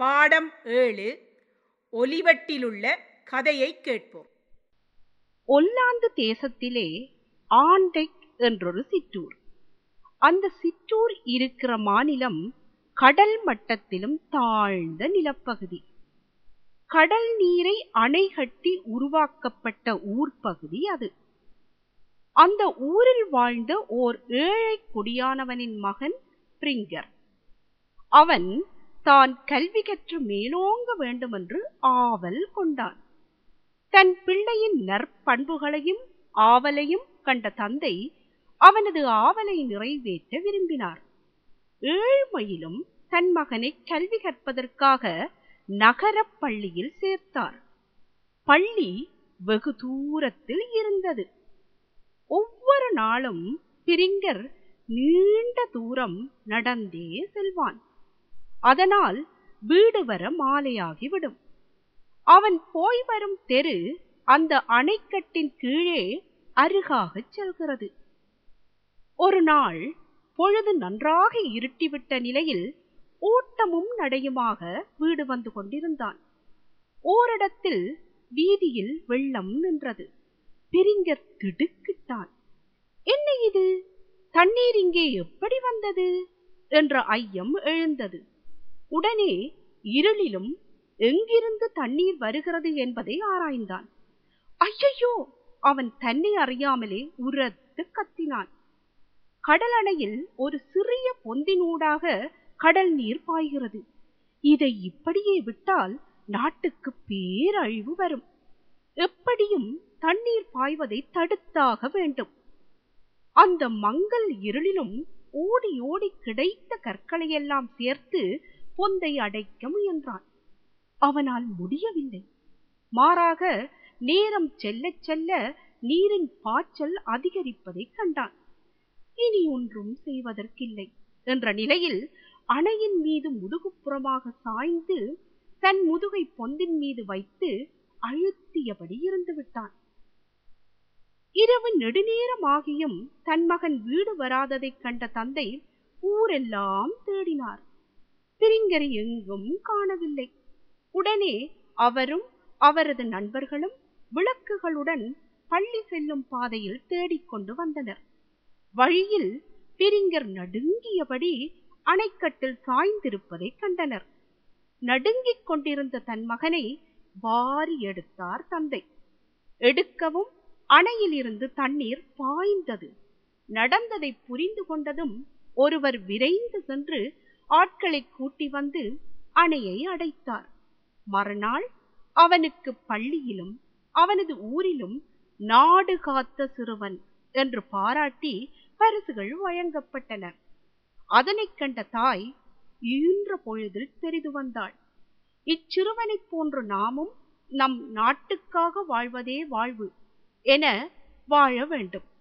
பாடம் ஏழு ஒலிவட்டிலுள்ள கதையைக் கேட்போம் ஒல்லாந்து தேசத்திலே ஆண்டெக் என்றொரு சிற்றூர் அந்த சிற்றூர் இருக்கிற மாநிலம் கடல் மட்டத்திலும் தாழ்ந்த நிலப்பகுதி கடல் நீரை அணை கட்டி உருவாக்கப்பட்ட ஊர் பகுதி அது அந்த ஊரில் வாழ்ந்த ஓர் ஏழை குடியானவனின் மகன் பிரிங்கர் அவன் தான் கல்வி கற்று மேலோங்க வேண்டுமென்று ஆவல் கொண்டான் தன் பிள்ளையின் நற்பண்புகளையும் ஆவலையும் கண்ட தந்தை அவனது ஆவலை நிறைவேற்ற விரும்பினார் ஏழ்மையிலும் தன் மகனை கல்வி கற்பதற்காக நகரப் பள்ளியில் சேர்த்தார் பள்ளி வெகு தூரத்தில் இருந்தது ஒவ்வொரு நாளும் பிரிங்கர் நீண்ட தூரம் நடந்தே செல்வான் அதனால் வீடு வர மாலையாகிவிடும் அவன் போய் வரும் தெரு அந்த அணைக்கட்டின் கீழே அருகாகச் செல்கிறது ஒரு நாள் பொழுது நன்றாக இருட்டிவிட்ட நிலையில் ஓட்டமும் நடையுமாக வீடு வந்து கொண்டிருந்தான் ஓரிடத்தில் வீதியில் வெள்ளம் நின்றது பெரிங்கர் திடுக்கிட்டான் என்ன இது தண்ணீர் இங்கே எப்படி வந்தது என்ற ஐயம் எழுந்தது உடனே இருளிலும் எங்கிருந்து தண்ணீர் வருகிறது என்பதை ஆராய்ந்தான் ஐயையோ அவன் தன்னை அறியாமலே உரத்து கத்தினான் கடல் அணையில் ஒரு சிறிய பொந்தினூடாக கடல் நீர் பாய்கிறது இதை இப்படியே விட்டால் நாட்டுக்கு பேரழிவு வரும் எப்படியும் தண்ணீர் பாய்வதை தடுத்தாக வேண்டும் அந்த மங்கள் இருளிலும் ஓடி ஓடி கிடைத்த கற்களையெல்லாம் சேர்த்து பொந்தை அடைக்க முயன்றான் அவனால் முடியவில்லை மாறாக நேரம் செல்ல செல்ல நீரின் பாய்ச்சல் அதிகரிப்பதை கண்டான் இனி ஒன்றும் செய்வதற்கில்லை என்ற நிலையில் அணையின் மீது முதுகுப்புறமாக சாய்ந்து தன் முதுகை பொந்தின் மீது வைத்து அழுத்தியபடி இருந்து விட்டான் இரவு நெடுநேரமாகியும் தன் மகன் வீடு வராததைக் கண்ட தந்தை ஊரெல்லாம் தேடினார் பிரிங்கரை எங்கும் காணவில்லை உடனே அவரும் அவரது நண்பர்களும் விளக்குகளுடன் பள்ளி செல்லும் பாதையில் தேடிக்கொண்டு வந்தனர் வழியில் பிரிங்கர் நடுங்கியபடி அணைக்கட்டில் சாய்ந்திருப்பதை கண்டனர் நடுங்கிக் கொண்டிருந்த தன் மகனை வாரி எடுத்தார் தந்தை எடுக்கவும் அணையில் இருந்து தண்ணீர் பாய்ந்தது நடந்ததை புரிந்து கொண்டதும் ஒருவர் விரைந்து சென்று ஆட்களை கூட்டி வந்து அணையை அடைத்தார் மறுநாள் அவனுக்கு பள்ளியிலும் அவனது ஊரிலும் நாடு காத்த சிறுவன் என்று பாராட்டி பரிசுகள் வழங்கப்பட்டன அதனைக் கண்ட தாய் ஈன்ற பொழுதில் தெரிந்து வந்தாள் இச்சிறுவனைப் போன்று நாமும் நம் நாட்டுக்காக வாழ்வதே வாழ்வு என வாழ வேண்டும்